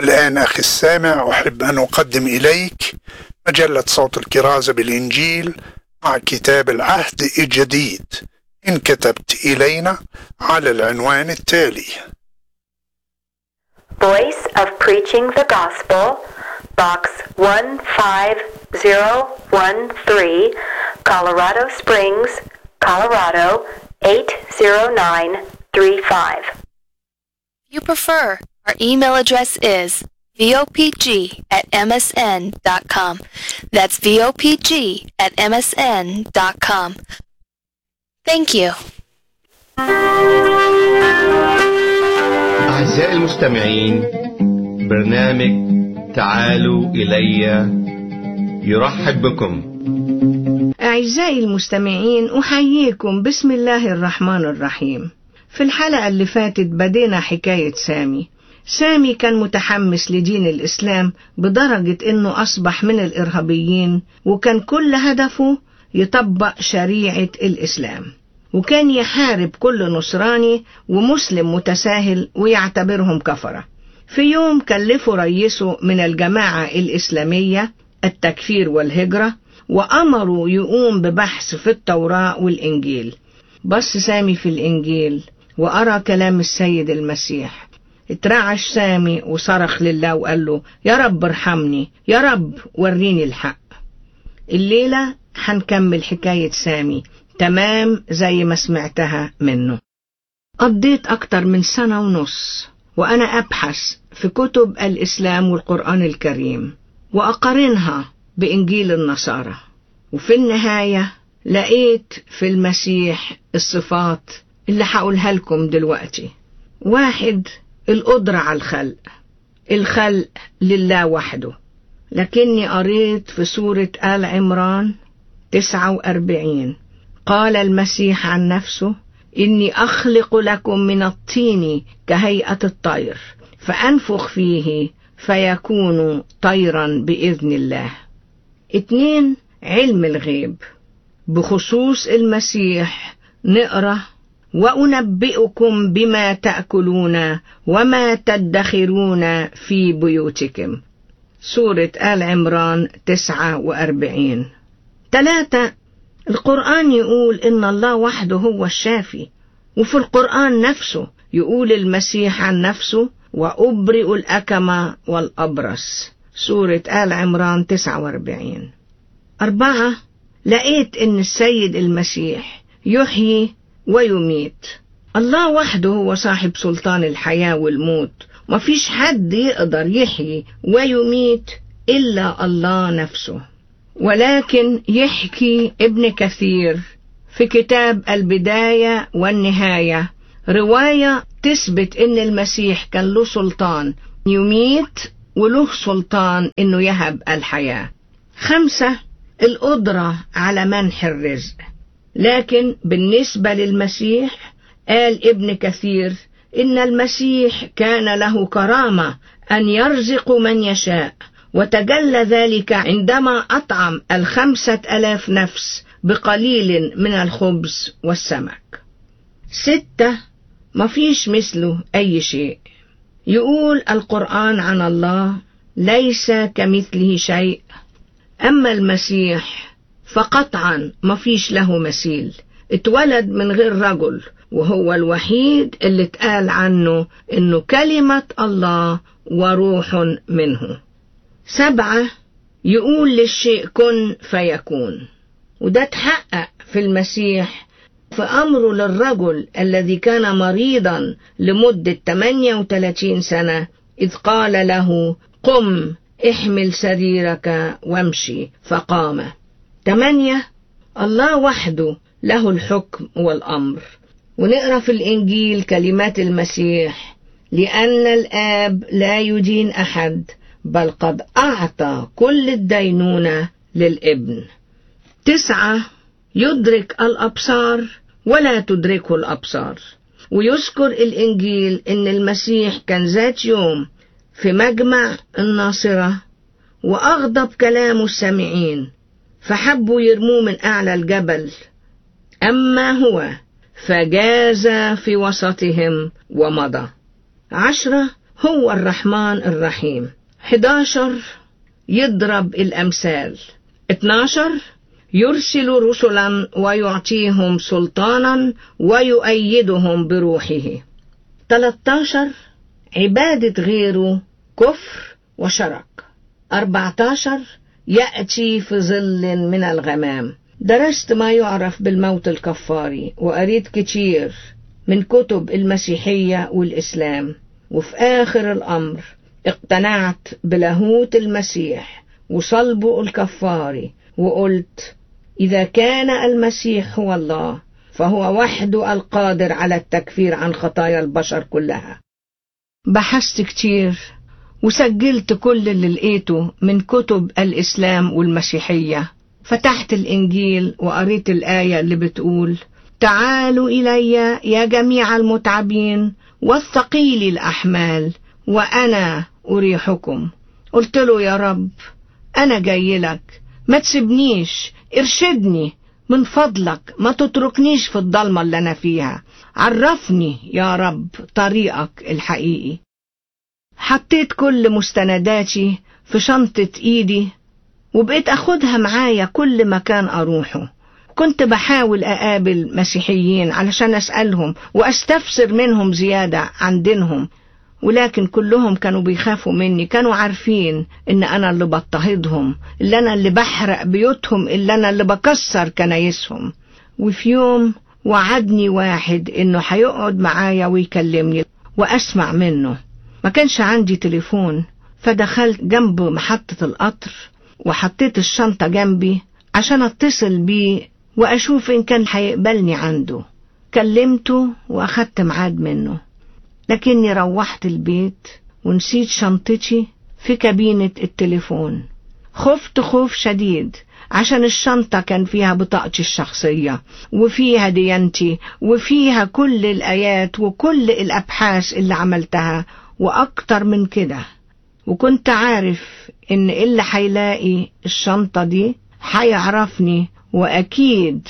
والآن أخي السامع أحب أن أقدم إليك مجلة صوت الكرازة بالإنجيل مع كتاب العهد الجديد إن كتبت إلينا على العنوان التالي Voice of Preaching the Gospel, Box 15013, Colorado Springs, Colorado 80935. you prefer, our email address is vopg at msn.com. That's vopg at msn.com. Thank you. أعزائي المستمعين برنامج تعالوا إلي يرحب بكم أعزائي المستمعين أحييكم بسم الله الرحمن الرحيم في الحلقة اللي فاتت بدينا حكاية سامي سامي كان متحمس لدين الإسلام بدرجة إنه أصبح من الإرهابيين وكان كل هدفه يطبق شريعة الإسلام وكان يحارب كل نصراني ومسلم متساهل ويعتبرهم كفرة في يوم كلفه رئيسه من الجماعة الإسلامية التكفير والهجرة وأمروا يقوم ببحث في التوراة والإنجيل بص سامي في الإنجيل وأرى كلام السيد المسيح اترعش سامي وصرخ لله وقال له يا رب ارحمني يا رب وريني الحق الليلة هنكمل حكاية سامي تمام زي ما سمعتها منه قضيت أكتر من سنة ونص وأنا أبحث في كتب الإسلام والقرآن الكريم وأقارنها بإنجيل النصارى وفي النهاية لقيت في المسيح الصفات اللي هقولها لكم دلوقتي واحد القدرة على الخلق الخلق لله وحده لكني قريت في سورة آل عمران 49 قال المسيح عن نفسه إني أخلق لكم من الطين كهيئة الطير فأنفخ فيه فيكون طيرا بإذن الله اتنين علم الغيب بخصوص المسيح نقرأ وأنبئكم بما تأكلون وما تدخرون في بيوتكم سورة آل عمران 49 ثلاثة القرآن يقول إن الله وحده هو الشافي وفي القرآن نفسه يقول المسيح عن نفسه وأبرئ الأكمة والأبرص سورة آل عمران 49 أربعة لقيت إن السيد المسيح يحيي ويميت الله وحده هو صاحب سلطان الحياة والموت مفيش حد يقدر يحيي ويميت إلا الله نفسه ولكن يحكي ابن كثير في كتاب البداية والنهاية رواية تثبت إن المسيح كان له سلطان يميت وله سلطان إنه يهب الحياة خمسة القدرة على منح الرزق لكن بالنسبة للمسيح قال ابن كثير إن المسيح كان له كرامة أن يرزق من يشاء وتجلى ذلك عندما أطعم الخمسة ألاف نفس بقليل من الخبز والسمك ستة مفيش مثله أي شيء يقول القرآن عن الله ليس كمثله شيء أما المسيح فقطعا مفيش له مثيل اتولد من غير رجل وهو الوحيد اللي اتقال عنه انه كلمة الله وروح منه سبعة يقول للشيء كن فيكون وده اتحقق في المسيح في أمره للرجل الذي كان مريضا لمدة 38 سنة إذ قال له قم احمل سريرك وامشي فقام تمانية الله وحده له الحكم والأمر ونقرأ في الإنجيل كلمات المسيح لأن الآب لا يدين أحد بل قد أعطى كل الدينونة للابن تسعة يدرك الأبصار ولا تدركه الأبصار ويذكر الإنجيل إن المسيح كان ذات يوم في مجمع الناصرة وأغضب كلام السامعين فحبوا يرموه من أعلى الجبل أما هو فجاز في وسطهم ومضى عشرة هو الرحمن الرحيم 11 يضرب الأمثال 12 يرسل رسلا ويعطيهم سلطانا ويؤيدهم بروحه 13 عبادة غيره كفر وشرك 14 يأتي في ظل من الغمام درست ما يعرف بالموت الكفاري وقريت كتير من كتب المسيحية والإسلام وفي آخر الأمر اقتنعت بلاهوت المسيح وصلبه الكفاري وقلت إذا كان المسيح هو الله فهو وحده القادر على التكفير عن خطايا البشر كلها بحثت كتير وسجلت كل اللي لقيته من كتب الإسلام والمسيحية فتحت الإنجيل وقريت الآية اللي بتقول تعالوا إلي يا جميع المتعبين والثقيل الأحمال وأنا أريحكم قلت له يا رب أنا جاي لك ما تسيبنيش ارشدني من فضلك ما تتركنيش في الضلمة اللي أنا فيها عرفني يا رب طريقك الحقيقي حطيت كل مستنداتي في شنطة إيدي وبقيت أخدها معايا كل مكان أروحه كنت بحاول أقابل مسيحيين علشان أسألهم وأستفسر منهم زيادة عن دينهم ولكن كلهم كانوا بيخافوا مني كانوا عارفين ان انا اللي بضطهدهم اللي انا اللي بحرق بيوتهم اللي انا اللي بكسر كنايسهم وفي يوم وعدني واحد انه هيقعد معايا ويكلمني واسمع منه ما كانش عندي تليفون فدخلت جنب محطة القطر وحطيت الشنطة جنبي عشان اتصل بيه واشوف ان كان هيقبلني عنده كلمته واخدت ميعاد منه لكني روحت البيت ونسيت شنطتي في كابينة التليفون خفت خوف شديد عشان الشنطة كان فيها بطاقتي الشخصية وفيها ديانتي وفيها كل الآيات وكل الأبحاث اللي عملتها وأكتر من كده وكنت عارف إن اللي هيلاقي الشنطة دي هيعرفني وأكيد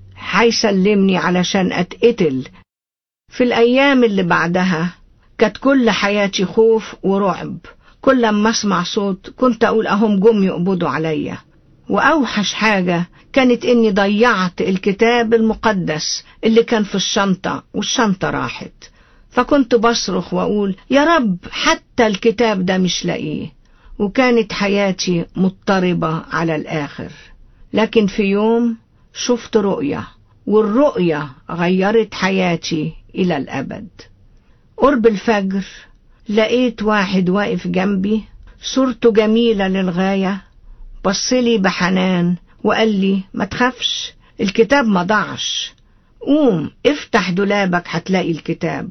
هيسلمني علشان أتقتل في الأيام اللي بعدها كانت كل حياتي خوف ورعب كل ما أسمع صوت كنت أقول أهم جم يقبضوا عليا وأوحش حاجة كانت إني ضيعت الكتاب المقدس اللي كان في الشنطة والشنطة راحت فكنت بصرخ وأقول يا رب حتى الكتاب ده مش لاقيه وكانت حياتي مضطربة على الآخر لكن في يوم شفت رؤية والرؤية غيرت حياتي إلى الأبد قرب الفجر لقيت واحد واقف جنبي صورته جميلة للغاية بصلي بحنان وقال لي ما تخافش الكتاب ما ضاعش قوم افتح دولابك هتلاقي الكتاب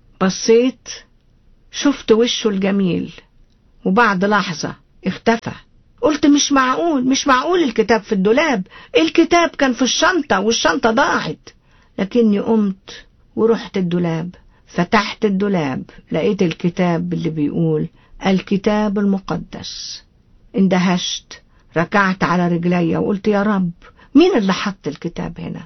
بصيت شفت وشه الجميل وبعد لحظة اختفى قلت مش معقول مش معقول الكتاب في الدولاب الكتاب كان في الشنطة والشنطة ضاعت لكني قمت ورحت الدولاب فتحت الدولاب لقيت الكتاب اللي بيقول الكتاب المقدس اندهشت ركعت على رجلي وقلت يا رب مين اللي حط الكتاب هنا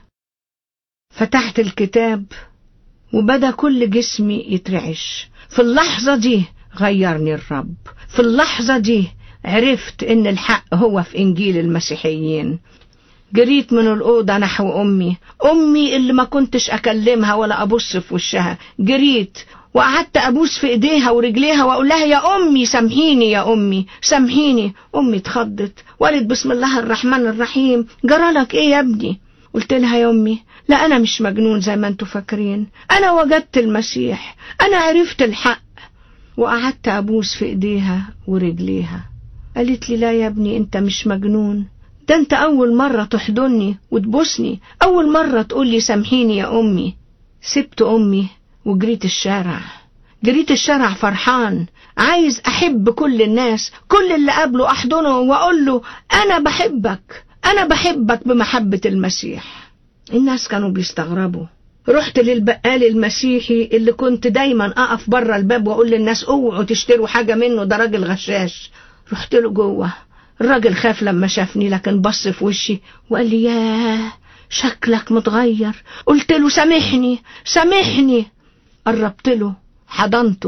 فتحت الكتاب وبدا كل جسمي يترعش في اللحظة دي غيرني الرب في اللحظة دي عرفت ان الحق هو في انجيل المسيحيين جريت من الأوضة نحو أمي أمي اللي ما كنتش أكلمها ولا أبص في وشها جريت وقعدت أبوس في إيديها ورجليها وأقول لها يا أمي سامحيني يا أمي سامحيني أمي اتخضت وقالت بسم الله الرحمن الرحيم جرالك إيه يا ابني قلت لها يا أمي لا أنا مش مجنون زي ما انتوا فاكرين أنا وجدت المسيح أنا عرفت الحق وقعدت أبوس في إيديها ورجليها قالت لي لا يا ابني أنت مش مجنون ده أنت أول مرة تحضني وتبوسني أول مرة تقولي سامحيني يا أمي سبت أمي وجريت الشارع جريت الشارع فرحان عايز أحب كل الناس كل اللي قابله أحضنه وأقول له أنا بحبك أنا بحبك بمحبة المسيح الناس كانوا بيستغربوا رحت للبقال المسيحي اللي كنت دايما أقف بره الباب وأقول للناس اوعوا تشتروا حاجة منه ده راجل غشاش رحت له جوه الراجل خاف لما شافني لكن بص في وشي وقال لي ياه شكلك متغير قلت له سامحني سامحني قربت له حضنته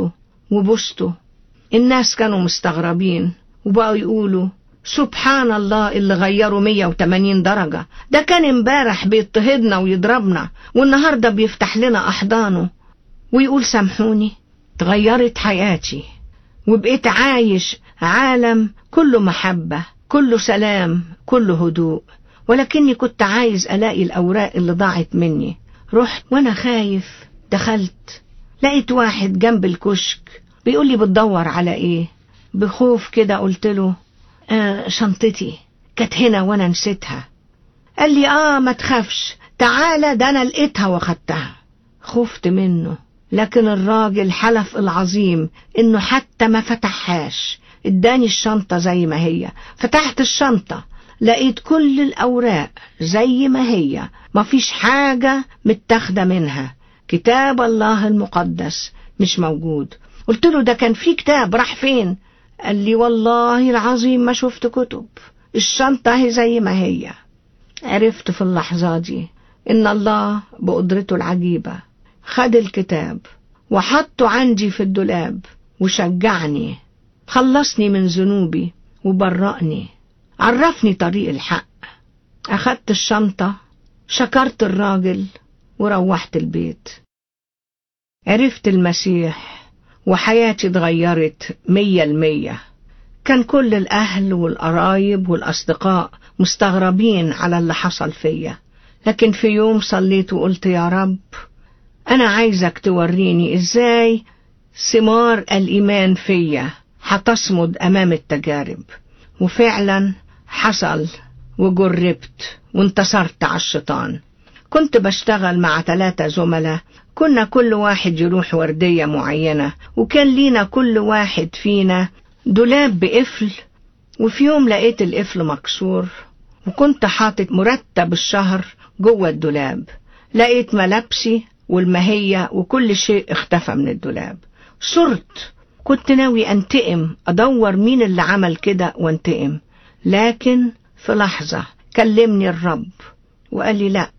وبوسته الناس كانوا مستغربين وبقوا يقولوا سبحان الله اللي غيره 180 درجة ده كان امبارح بيضطهدنا ويضربنا والنهاردة بيفتح لنا أحضانه ويقول سامحوني تغيرت حياتي وبقيت عايش عالم كله محبة كله سلام كله هدوء ولكني كنت عايز ألاقي الأوراق اللي ضاعت مني رحت وأنا خايف دخلت لقيت واحد جنب الكشك بيقول لي بتدور على إيه بخوف كده قلت له آه شنطتي كانت هنا وأنا نسيتها قال لي آه ما تخافش تعالى ده أنا لقيتها واخدتها خفت منه لكن الراجل حلف العظيم إنه حتى ما فتحهاش اداني الشنطة زي ما هي فتحت الشنطة لقيت كل الأوراق زي ما هي مفيش حاجة متاخدة منها كتاب الله المقدس مش موجود قلت له ده كان في كتاب راح فين قال لي والله العظيم ما شفت كتب الشنطة هي زي ما هي عرفت في اللحظة دي إن الله بقدرته العجيبة خد الكتاب وحطه عندي في الدولاب وشجعني خلصني من ذنوبي وبرأني عرفني طريق الحق أخدت الشنطة شكرت الراجل وروحت البيت عرفت المسيح وحياتي اتغيرت مية المية كان كل الأهل والقرايب والأصدقاء مستغربين على اللي حصل فيا لكن في يوم صليت وقلت يا رب أنا عايزك توريني إزاي ثمار الإيمان فيا هتصمد أمام التجارب وفعلا حصل وجربت وانتصرت على الشيطان كنت بشتغل مع ثلاثة زملاء كنا كل واحد يروح وردية معينة وكان لينا كل واحد فينا دولاب بقفل وفي يوم لقيت القفل مكسور وكنت حاطط مرتب الشهر جوه الدولاب لقيت ملابسي والمهية وكل شيء اختفى من الدولاب صرت كنت ناوي انتقم ادور مين اللي عمل كده وانتقم لكن في لحظة كلمني الرب وقال لي لا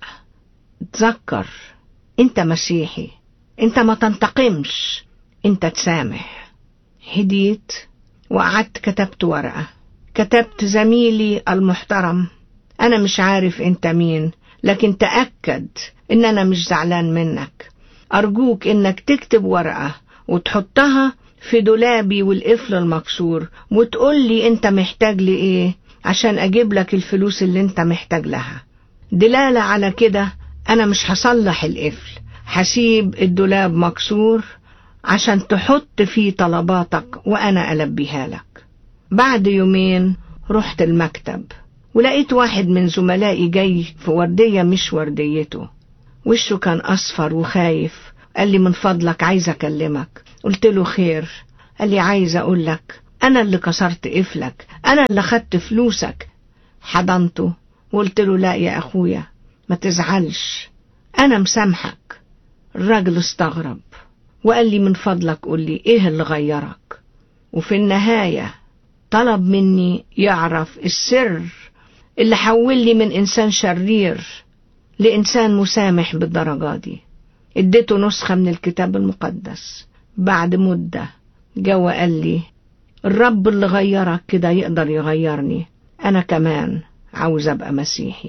تذكر انت مسيحي انت ما تنتقمش انت تسامح هديت وقعدت كتبت ورقة كتبت زميلي المحترم انا مش عارف انت مين لكن تأكد ان انا مش زعلان منك ارجوك انك تكتب ورقة وتحطها في دولابي والقفل المكسور وتقول لي انت محتاج لي ايه عشان اجيب لك الفلوس اللي انت محتاج لها دلالة على كده انا مش هصلح القفل هسيب الدولاب مكسور عشان تحط فيه طلباتك وانا البيها لك بعد يومين رحت المكتب ولقيت واحد من زملائي جاي في وردية مش ورديته وشه كان أصفر وخايف قال لي من فضلك عايز أكلمك قلت له خير قال لي عايز أقول لك أنا اللي كسرت قفلك أنا اللي خدت فلوسك حضنته وقلت له لا يا أخويا ما تزعلش أنا مسامحك الراجل استغرب وقال لي من فضلك قول لي إيه اللي غيرك وفي النهاية طلب مني يعرف السر اللي حول لي من إنسان شرير لإنسان مسامح بالدرجة دي اديته نسخة من الكتاب المقدس بعد مدة جوا قال لي الرب اللي غيرك كده يقدر يغيرني أنا كمان عاوز أبقى مسيحي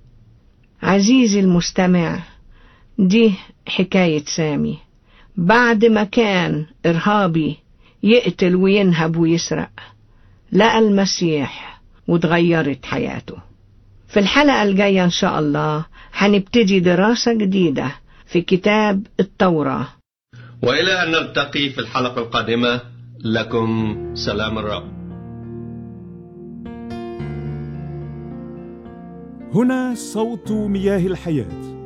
عزيزي المستمع دي حكاية سامي بعد ما كان إرهابي يقتل وينهب ويسرق لقى المسيح وتغيرت حياته في الحلقة الجاية إن شاء الله هنبتدي دراسة جديدة في كتاب التوراة وإلى أن نلتقي في الحلقة القادمة لكم سلام الرب هنا صوت مياه الحياة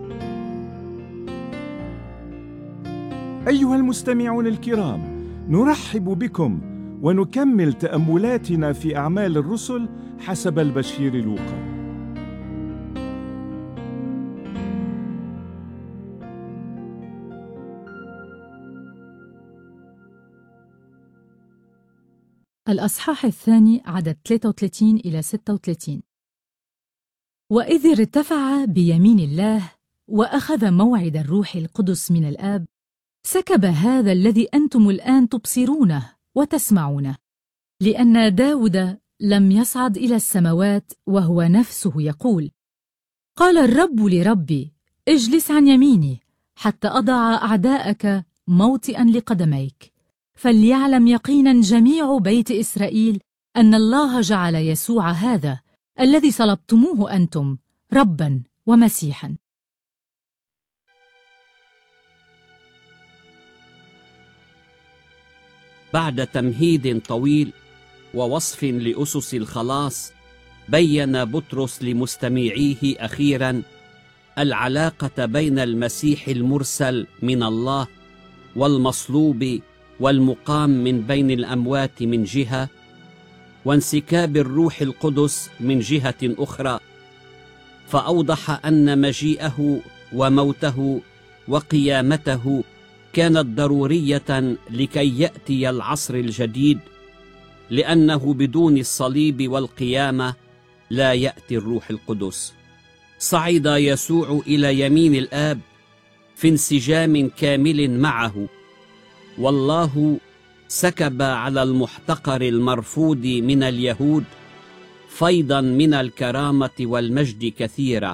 أيها المستمعون الكرام نرحب بكم ونكمل تأملاتنا في أعمال الرسل حسب البشير لوقا الأصحاح الثاني عدد 33 إلى 36 وإذ ارتفع بيمين الله وأخذ موعد الروح القدس من الآب سكب هذا الذي أنتم الآن تبصرونه وتسمعونه لأن داود لم يصعد إلى السماوات وهو نفسه يقول قال الرب لربي اجلس عن يميني حتى أضع أعداءك موطئا لقدميك فليعلم يقينا جميع بيت إسرائيل أن الله جعل يسوع هذا الذي صلبتموه أنتم ربا ومسيحا بعد تمهيد طويل ووصف لاسس الخلاص بين بطرس لمستمعيه اخيرا العلاقه بين المسيح المرسل من الله والمصلوب والمقام من بين الاموات من جهه وانسكاب الروح القدس من جهه اخرى فاوضح ان مجيئه وموته وقيامته كانت ضروريه لكي ياتي العصر الجديد لانه بدون الصليب والقيامه لا ياتي الروح القدس صعد يسوع الى يمين الاب في انسجام كامل معه والله سكب على المحتقر المرفوض من اليهود فيضا من الكرامه والمجد كثيره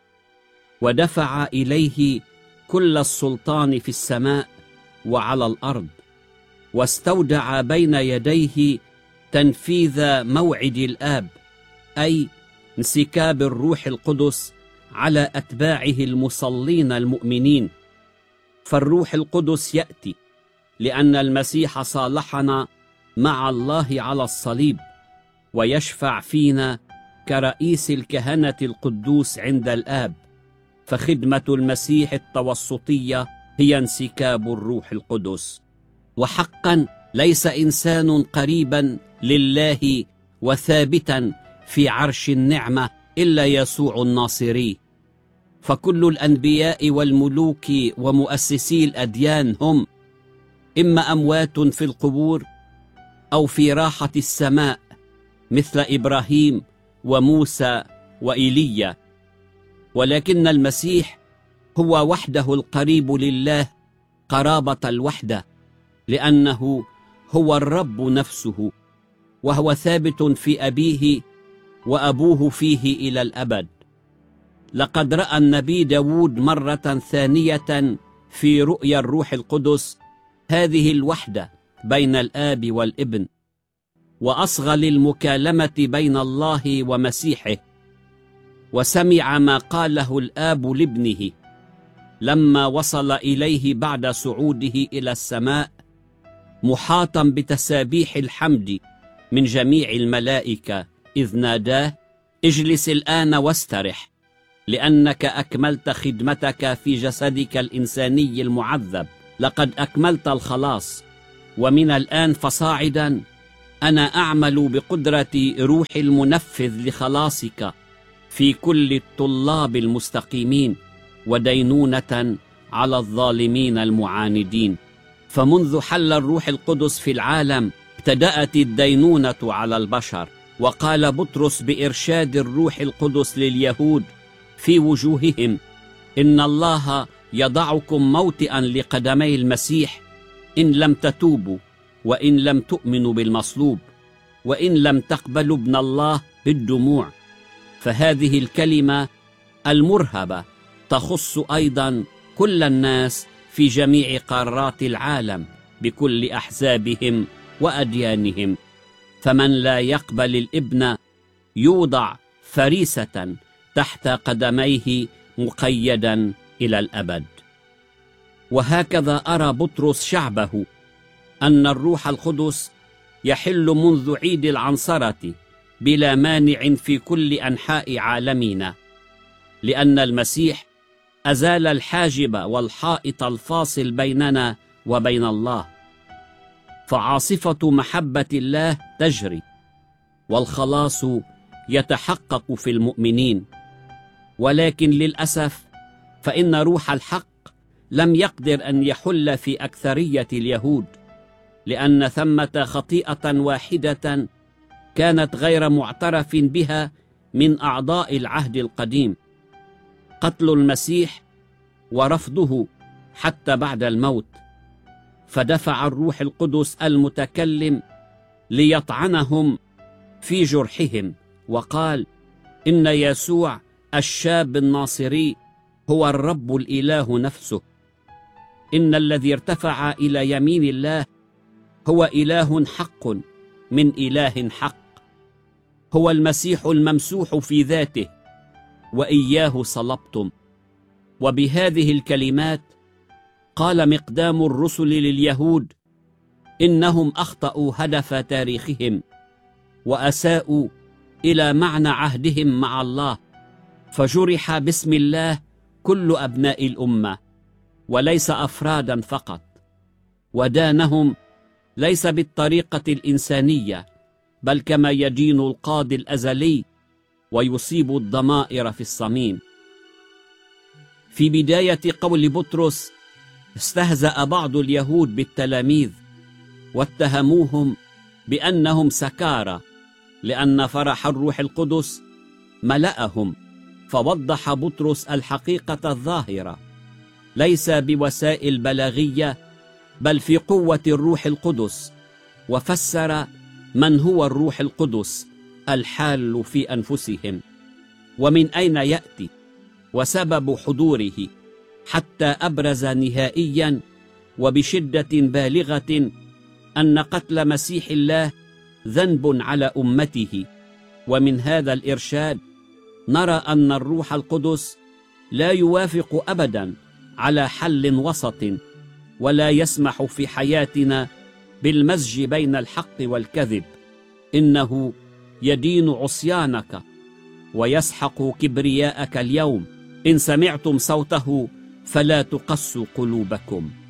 ودفع اليه كل السلطان في السماء وعلى الارض واستودع بين يديه تنفيذ موعد الاب اي انسكاب الروح القدس على اتباعه المصلين المؤمنين فالروح القدس ياتي لان المسيح صالحنا مع الله على الصليب ويشفع فينا كرئيس الكهنه القدوس عند الاب فخدمه المسيح التوسطيه هي انسكاب الروح القدس وحقا ليس انسان قريبا لله وثابتا في عرش النعمه الا يسوع الناصري فكل الانبياء والملوك ومؤسسي الاديان هم اما اموات في القبور او في راحه السماء مثل ابراهيم وموسى وايليا ولكن المسيح هو وحده القريب لله قرابه الوحده لانه هو الرب نفسه وهو ثابت في ابيه وابوه فيه الى الابد لقد راى النبي داود مره ثانيه في رؤيا الروح القدس هذه الوحده بين الاب والابن واصغى للمكالمه بين الله ومسيحه وسمع ما قاله الاب لابنه لما وصل اليه بعد صعوده الى السماء محاطا بتسابيح الحمد من جميع الملائكه اذ ناداه اجلس الان واسترح لانك اكملت خدمتك في جسدك الانساني المعذب لقد اكملت الخلاص ومن الان فصاعدا انا اعمل بقدره روح المنفذ لخلاصك في كل الطلاب المستقيمين ودينونه على الظالمين المعاندين فمنذ حل الروح القدس في العالم ابتدات الدينونه على البشر وقال بطرس بارشاد الروح القدس لليهود في وجوههم ان الله يضعكم موطئا لقدمي المسيح ان لم تتوبوا وان لم تؤمنوا بالمصلوب وان لم تقبلوا ابن الله بالدموع فهذه الكلمه المرهبه تخص ايضا كل الناس في جميع قارات العالم بكل احزابهم واديانهم فمن لا يقبل الابن يوضع فريسه تحت قدميه مقيدا الى الابد وهكذا ارى بطرس شعبه ان الروح القدس يحل منذ عيد العنصره بلا مانع في كل انحاء عالمنا لان المسيح ازال الحاجب والحائط الفاصل بيننا وبين الله فعاصفه محبه الله تجري والخلاص يتحقق في المؤمنين ولكن للاسف فان روح الحق لم يقدر ان يحل في اكثريه اليهود لان ثمه خطيئه واحده كانت غير معترف بها من اعضاء العهد القديم قتل المسيح ورفضه حتى بعد الموت فدفع الروح القدس المتكلم ليطعنهم في جرحهم وقال ان يسوع الشاب الناصري هو الرب الاله نفسه ان الذي ارتفع الى يمين الله هو اله حق من اله حق هو المسيح الممسوح في ذاته واياه صلبتم وبهذه الكلمات قال مقدام الرسل لليهود انهم اخطاوا هدف تاريخهم واساءوا الى معنى عهدهم مع الله فجرح باسم الله كل ابناء الامه وليس افرادا فقط ودانهم ليس بالطريقه الانسانيه بل كما يدين القاضي الازلي ويصيب الضمائر في الصميم في بدايه قول بطرس استهزا بعض اليهود بالتلاميذ واتهموهم بانهم سكارى لان فرح الروح القدس ملاهم فوضح بطرس الحقيقه الظاهره ليس بوسائل بلاغيه بل في قوه الروح القدس وفسر من هو الروح القدس الحال في انفسهم ومن اين ياتي وسبب حضوره حتى ابرز نهائيا وبشده بالغه ان قتل مسيح الله ذنب على امته ومن هذا الارشاد نرى ان الروح القدس لا يوافق ابدا على حل وسط ولا يسمح في حياتنا بالمزج بين الحق والكذب انه يدين عصيانك ويسحق كبرياءك اليوم ان سمعتم صوته فلا تقسوا قلوبكم